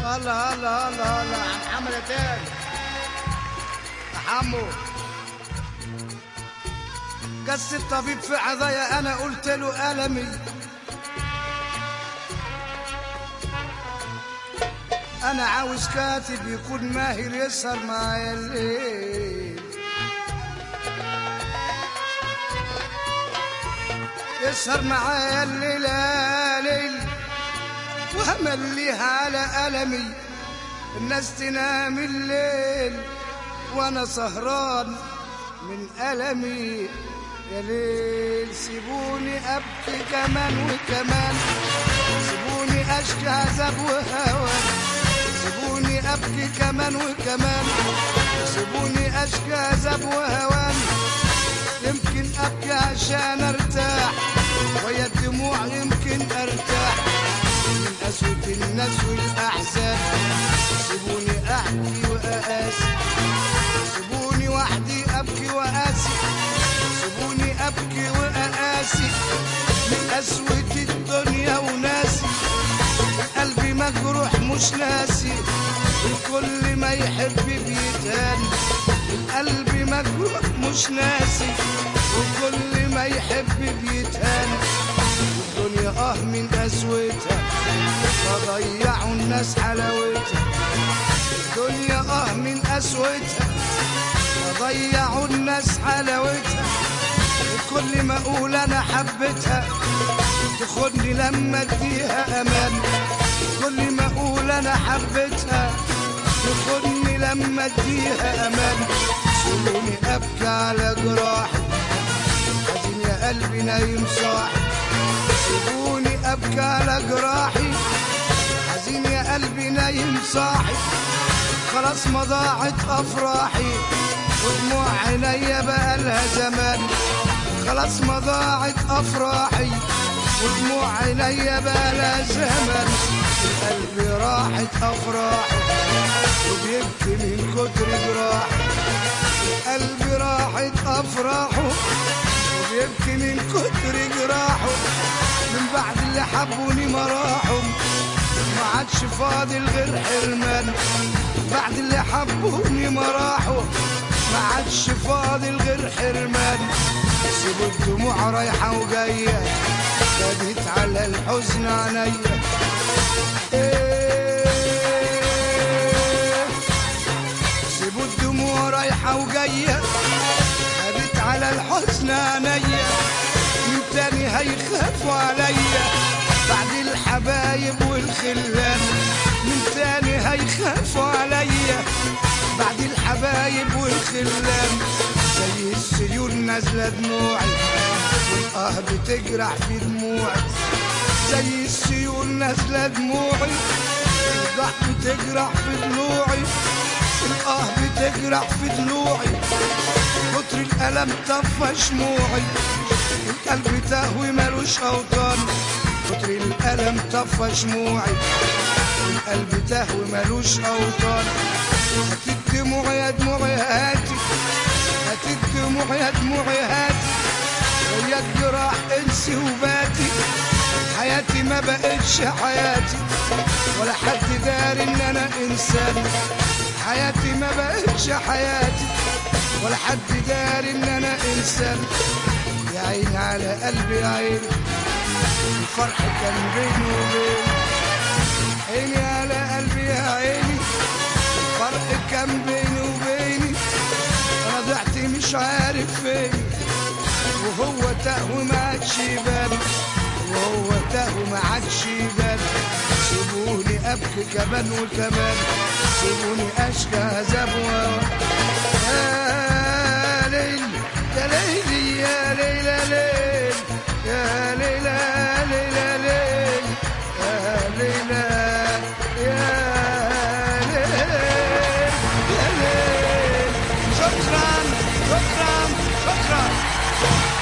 الله الله الله الله عم محمد تاني يا حمو قص الطبيب في عضايا انا قلت له ألمي انا عاوز كاتب يكون ماهر يسهر معايا الليل يسهر معايا الليل يا ليل وهمليها على ألمي الناس تنام الليل وانا سهران من ألمي يا ليل سيبوني أبكي كمان وكمان سيبوني أشكي عذاب وهوان سيبوني أبكي كمان وكمان سيبوني أشكي عذاب وهوان يمكن أبكي عشان أرتاح ويا الدموع يمكن أرتاح من قسوة الناس والأحزان سيبوني أحكي وأقاسي سيبوني وحدي أبكي وأقاسي سيبوني أبكي وأقاسي من قسوة الدنيا وناسي قلبي مجروح مش ناسي الكل ما يحب بيتهان قلبي مجروح مش ناسي وكل ما يحب بيتهان الدنيا اه من قسوتها فضيعوا الناس حلاوتها الدنيا اه من قسوتها فضيعوا الناس حلاوتها كل ما اقول انا حبيتها تاخدني لما اديها امان كل ما اقول انا حبيتها تاخدني لما اديها امان سيبوني ابكي على جراحي حزين يا قلبي نايم صاحي سيبوني ابكي على جراحي حزين يا قلبي نايم صاحي خلاص ما ضاعت افراحي ودموع عينيا بقى لها زمان خلاص ما ضاعت افراحي ودموع عينيا بقى لها زمان قلبي راحت افراحي وبيبكي من كتر جراحي قلبي راحت افراحه وبيبكي من كتر جراحه من بعد اللي حبوني ما راحوا ما عادش فاضل غير حرمان بعد اللي حبوني ما راحوا ما عادش فاضل غير حرمان سيبوا الدموع رايحة وجاية بديت على الحزن عينيا إيه سيبوا الدموع رايحة وجاية بديت على الحزن عينيا من تاني هيخافوا عليا بعد الحبايب والخلان من تاني هيخافوا عليا بعد الحبايب والخلان زي السيول نازلة دموعي والآه بتجرح في دموعي زي السيول نازلة دموعي والضح بتجرح في ضلوعي الآه بتجرح في ضلوعي كتر الألم طفى شموعي القلب تهوي ملوش أوطان كتر الألم طفى شموعي القلب تهوي ملوش أوطان هات الدموع يا دموعي هاتي هات الدموع يا دموعي هاتي ويا الجراح انسي وباتي حياتي ما بقتش حياتي ولا حد دار ان انا انسان حياتي ما بقتش حياتي ولا حد دار ان انا انسان يا عيني على قلبي يا عيني الفرح كان بيني وبين عيني على قلبي يا عيني الفرق كان بيني وبيني انا ضعت مش عارف فين وهو تهوى ما عادش يبان وهو تهوى ما عادش يبان سيبوني ابكي كمان وكمان سيبوني اشكى عذاب و- يا ليل يا ليل يا ليل يا ليل يا ليل يا ليل يا ليل يا ليل يا ليل يا ليل شكرا شكرا شكرا